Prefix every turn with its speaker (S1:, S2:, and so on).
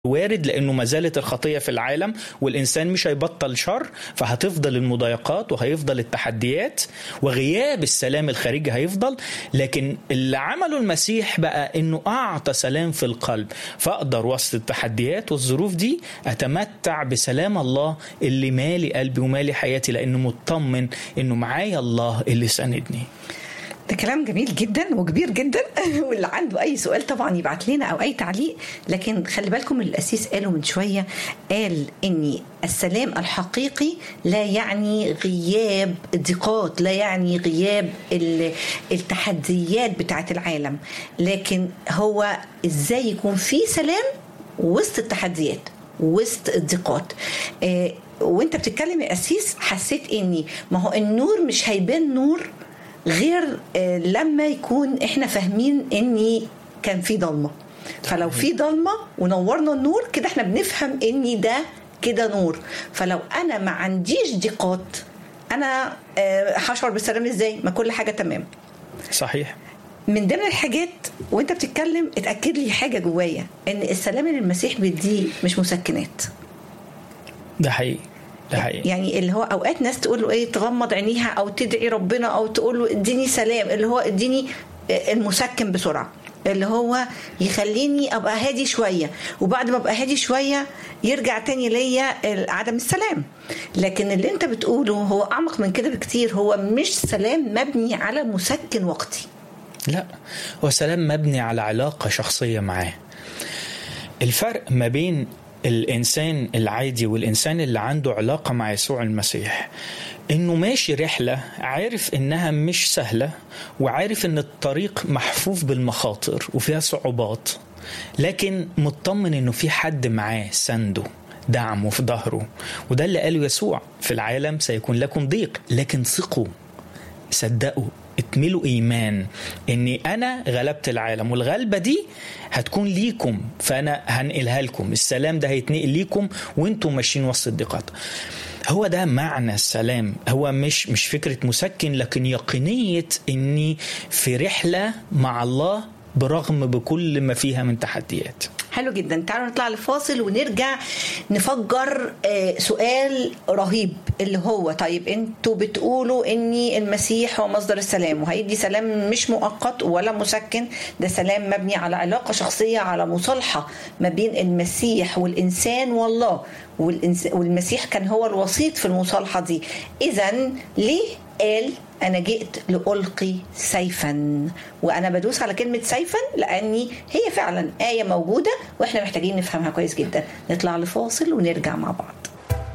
S1: وارد لانه ما زالت الخطيه في العالم والانسان مش هيبطل شر فهتفضل المضايقات وهيفضل التحديات وغياب السلام الخارجي هيفضل لكن اللي عمله المسيح بقى انه اعطى سلام في القلب فاقدر وسط التحديات والظروف دي اتمتع بسلام الله اللي مالي قلبي ومالي حياتي لانه مطمن انه معايا الله اللي ساندني
S2: ده كلام جميل جدا وكبير جدا واللي عنده اي سؤال طبعا يبعت لنا او اي تعليق لكن خلي بالكم الاسيس قاله من شويه قال ان السلام الحقيقي لا يعني غياب الضيقات لا يعني غياب التحديات بتاعت العالم لكن هو ازاي يكون في سلام وسط التحديات وسط الضيقات آه وانت بتتكلم يا اسيس حسيت اني ما هو النور مش هيبان نور غير لما يكون احنا فاهمين اني كان في ضلمه فلو في ضلمه ونورنا النور كده احنا بنفهم اني ده كده نور فلو انا ما عنديش ضيقات انا هشعر بالسلام ازاي ما كل حاجه تمام
S1: صحيح
S2: من ضمن الحاجات وانت بتتكلم اتاكد لي حاجه جوايا ان السلام اللي المسيح بيديه مش مسكنات
S1: ده حقيقي ده حقيقي.
S2: يعني اللي هو اوقات ناس تقول له ايه تغمض عينيها او تدعي ربنا او تقول له اديني سلام اللي هو اديني المسكن بسرعه اللي هو يخليني ابقى هادي شويه وبعد ما ابقى هادي شويه يرجع تاني ليا عدم السلام لكن اللي انت بتقوله هو اعمق من كده بكتير هو مش سلام مبني على مسكن وقتي
S1: لا هو سلام مبني على علاقه شخصيه معاه الفرق ما بين الانسان العادي والانسان اللي عنده علاقه مع يسوع المسيح انه ماشي رحله عارف انها مش سهله وعارف ان الطريق محفوف بالمخاطر وفيها صعوبات لكن مطمن انه في حد معاه سنده دعمه في ظهره وده اللي قاله يسوع في العالم سيكون لكم ضيق لكن ثقوا صدقوا اتملوا ايمان اني انا غلبت العالم والغلبه دي هتكون ليكم فانا هنقلها لكم السلام ده هيتنقل ليكم وانتم ماشيين وسط الضيقات هو ده معنى السلام هو مش مش فكره مسكن لكن يقينيه اني في رحله مع الله برغم بكل ما فيها من تحديات
S2: حلو جدا تعالوا نطلع لفاصل ونرجع نفجر سؤال رهيب اللي هو طيب انتوا بتقولوا اني المسيح هو مصدر السلام وهيدي سلام مش مؤقت ولا مسكن ده سلام مبني على علاقة شخصية على مصالحة ما بين المسيح والإنسان والله والمسيح كان هو الوسيط في المصالحة دي إذا ليه قال أنا جئت لألقي سيفا وأنا بدوس على كلمة سيفا لأني هي فعلا آية موجودة وإحنا محتاجين نفهمها كويس جدا نطلع لفاصل ونرجع مع بعض